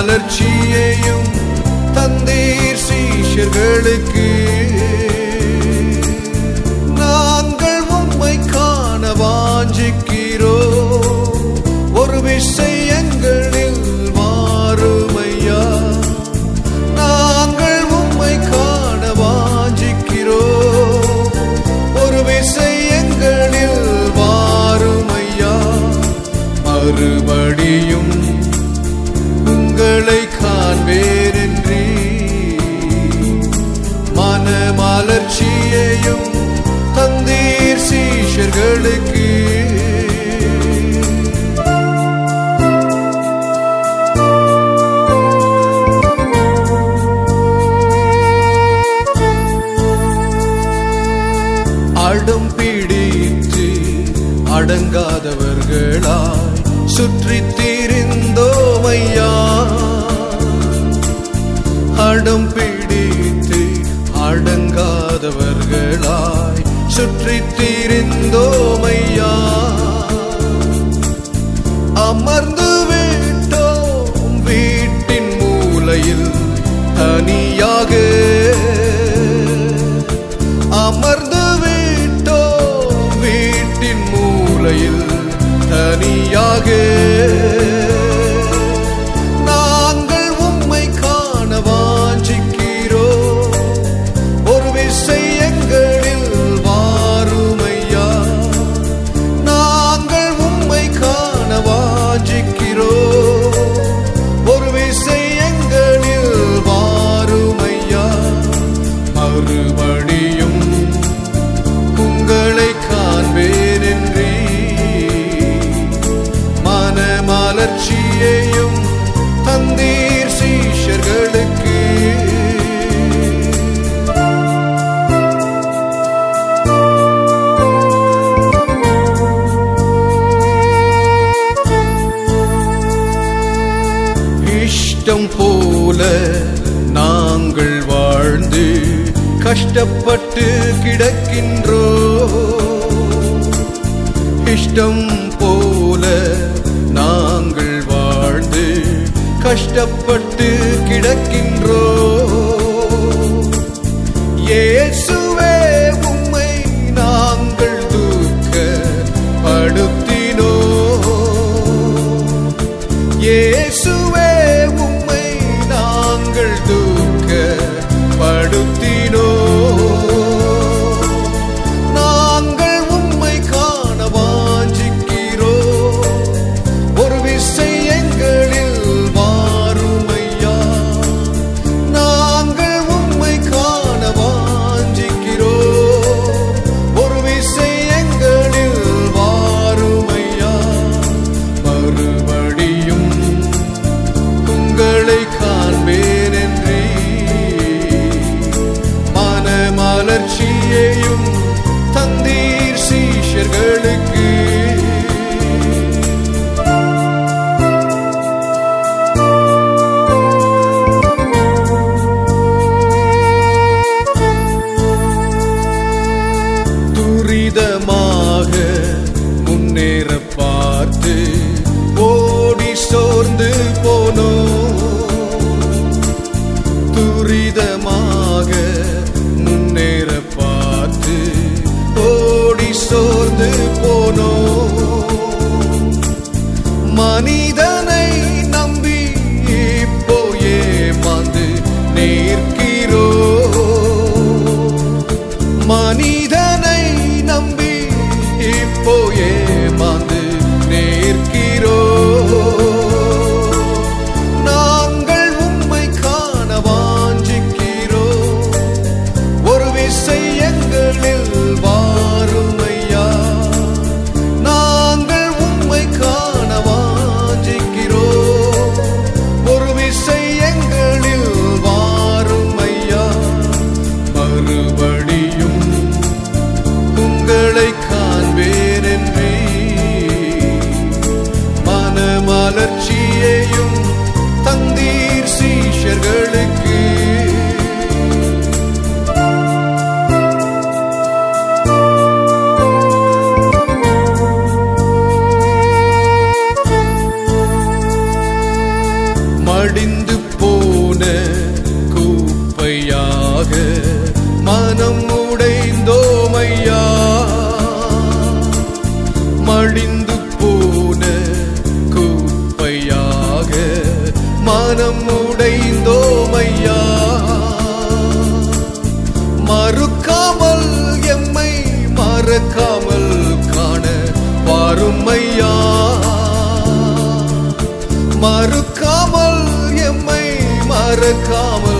மலர்ச்சியையும் தந்தீர் சீஷர்களுக்கு நாங்கள் உம்மை காண வாஞ்சிக்கிறோ ஒரு விசை எங்களில் மாறுமையா நாங்கள் உம்மை காண வாஞ்சிக்கிறோ ஒரு விசை எங்களில் மாறுமையா மறுபடியும் உங்களை காண்பேரென்றி மனமலர்ச்சியையும் தந்தீர் சீஷர்களுக்கு அடம் பிடித்து அடங்காதவர்களாய் சுற்றித் திரிந்தோமையா அடம் பிடித்து அடங்காதவர்களாய் சுற்றித் திரிந்தோமையா அமர்ந்து விட்டோம் வீட்டின் மூலையில் தனியாக அமர்ந்து விட்டோம் வீட்டின் மூலையில் தனியாக நாங்கள் உம்மை காண வாஞ்சிக்கிறோ ஒரு விசை எங்களில் வாருமையா நாங்கள் உம்மை காண வாஞ்சிக்கிறோ ஒரு விசை எங்களில் வாருமையா மறுபடியும் உங்களை காண்பேனென்றி மனமலர்ச்சியையும் தந்தீர் சீஷர்களுக்கு இஷ்டம் போல நாங்கள் வாழ்ந்து கஷ்டப்பட்டு கிடக்கின்றோ இஷ்டம் போல நாங்கள் வாழ்ந்து கஷ்டப்பட்டு கிடக்கின்றோ இயேசுவே உம்மை நாங்கள் தூக்க படுத்தினோ இயேசுவே உம்மை நாங்கள் தூக்க படுத்தினோ நாங்கள் உம்மை காண வாஞ்சிக்கிறோ ஒரு விசை எங்களில் வாருமையா மறுக்காமல் எம்மை மறக்காமல்